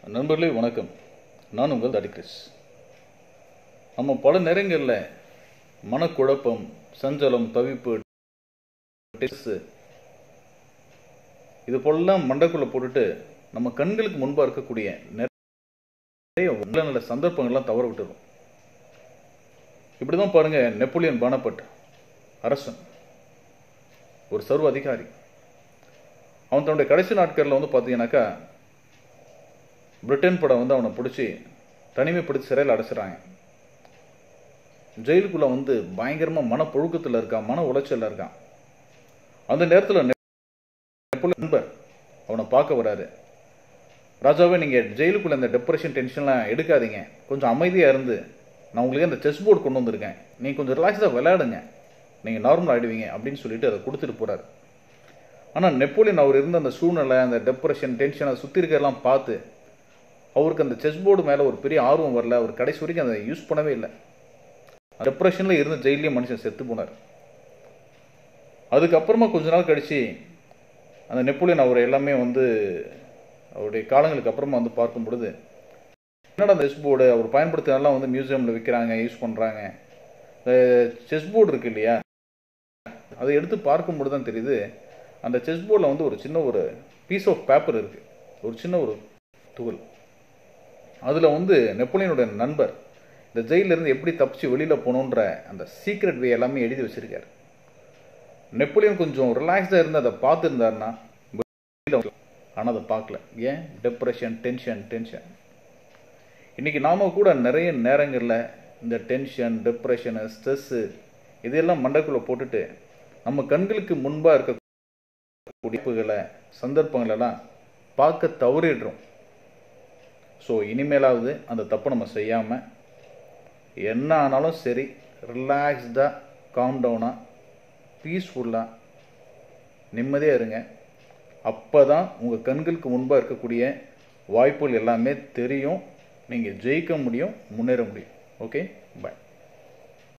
நண்பர்களே வணக்கம் நான் உங்கள் தாடி கிறிஸ் நம்ம பல நேரங்களில் மனக்குழப்பம் சஞ்சலம் தவிப்பு டெஸ்ஸு இது போலலாம் மண்டைக்குள்ளே போட்டுட்டு நம்ம கண்களுக்கு முன்பாக இருக்கக்கூடிய நிறைய நல்ல நல்ல சந்தர்ப்பங்கள்லாம் தவற விட்டுரும் இப்படி தான் பாருங்கள் நெப்போலியன் பானப்பட் அரசன் ஒரு சர்வ அதிகாரி அவன் தன்னுடைய கடைசி நாட்களில் வந்து பார்த்தீங்கன்னாக்கா பிரிட்டன் படம் வந்து அவனை பிடிச்சி தனிமைப்படுத்தி சிறையில் அடைச்சிடறாங்க ஜெயிலுக்குள்ளே வந்து பயங்கரமாக மனப்புழுக்கத்தில் இருக்கான் மன உளைச்சலில் இருக்கான் அந்த நேரத்தில் நெப்போலியன் நண்பர் அவனை பார்க்க வராரு ராஜாவே நீங்கள் ஜெயிலுக்குள்ளே இந்த டெப்ரெஷன் டென்ஷன்லாம் எடுக்காதீங்க கொஞ்சம் அமைதியாக இருந்து நான் உங்களுக்கு அந்த செஸ் போர்டு கொண்டு வந்திருக்கேன் நீங்கள் கொஞ்சம் ரிலாக்ஸாக விளையாடுங்க நீங்கள் நார்மல் ஆகிடுவீங்க அப்படின்னு சொல்லிட்டு அதை கொடுத்துட்டு போகிறார் ஆனால் நெப்போலியன் அவர் இருந்த அந்த சூழ்நிலை அந்த டெப்ரெஷன் டென்ஷன் அதை சுற்றி இருக்கிறதெல்லாம் பார்த்து அவருக்கு அந்த செஸ் போர்டு மேலே ஒரு பெரிய ஆர்வம் வரல அவர் கடைசி வரைக்கும் அதை யூஸ் பண்ணவே இல்லை டெப்ரெஷனில் இருந்த ஜெயிலே மனுஷன் செத்து போனார் அதுக்கப்புறமா கொஞ்ச நாள் கழித்து அந்த நெப்போலியன் அவர் எல்லாமே வந்து அவருடைய காலங்களுக்கு அப்புறமா வந்து பார்க்கும் பொழுது என்னடா அந்த செஸ் போர்டு அவர் பயன்படுத்தினெல்லாம் வந்து மியூசியமில் விற்கிறாங்க யூஸ் பண்ணுறாங்க இந்த செஸ் போர்டு இருக்கு இல்லையா அதை எடுத்து பார்க்கும்போது தான் தெரியுது அந்த செஸ் போர்டில் வந்து ஒரு சின்ன ஒரு பீஸ் ஆஃப் பேப்பர் இருக்குது ஒரு சின்ன ஒரு துகள் அதில் வந்து நெப்போலியனுடைய நண்பர் இந்த ஜெயிலிருந்து எப்படி தப்பிச்சு வெளியில் போகணுன்ற அந்த சீக்ரெட் வே எல்லாமே எழுதி வச்சிருக்காரு நெப்போலியன் கொஞ்சம் ரிலாக்ஸ்டாக இருந்து அதை பார்த்துருந்தாருன்னா ஆனால் அதை பார்க்கல ஏன் டெப்ரெஷன் டென்ஷன் டென்ஷன் இன்றைக்கி நாம் கூட நிறைய நேரங்களில் இந்த டென்ஷன் டெப்ரெஷனு ஸ்ட்ரெஸ்ஸு இதெல்லாம் மண்டைக்குள்ளே போட்டுட்டு நம்ம கண்களுக்கு முன்பாக இருக்க குடிப்புகளை சந்தர்ப்பங்களெல்லாம் பார்க்க தவறிடுறோம் ஸோ இனிமேலாவது அந்த தப்பை நம்ம செய்யாமல் என்ன ஆனாலும் சரி ரிலாக்ஸ்டாக காம் டவுனாக பீஸ்ஃபுல்லாக நிம்மதியாக இருங்க அப்போ தான் உங்கள் கண்களுக்கு முன்பாக இருக்கக்கூடிய வாய்ப்புகள் எல்லாமே தெரியும் நீங்கள் ஜெயிக்க முடியும் முன்னேற முடியும் ஓகே பாய்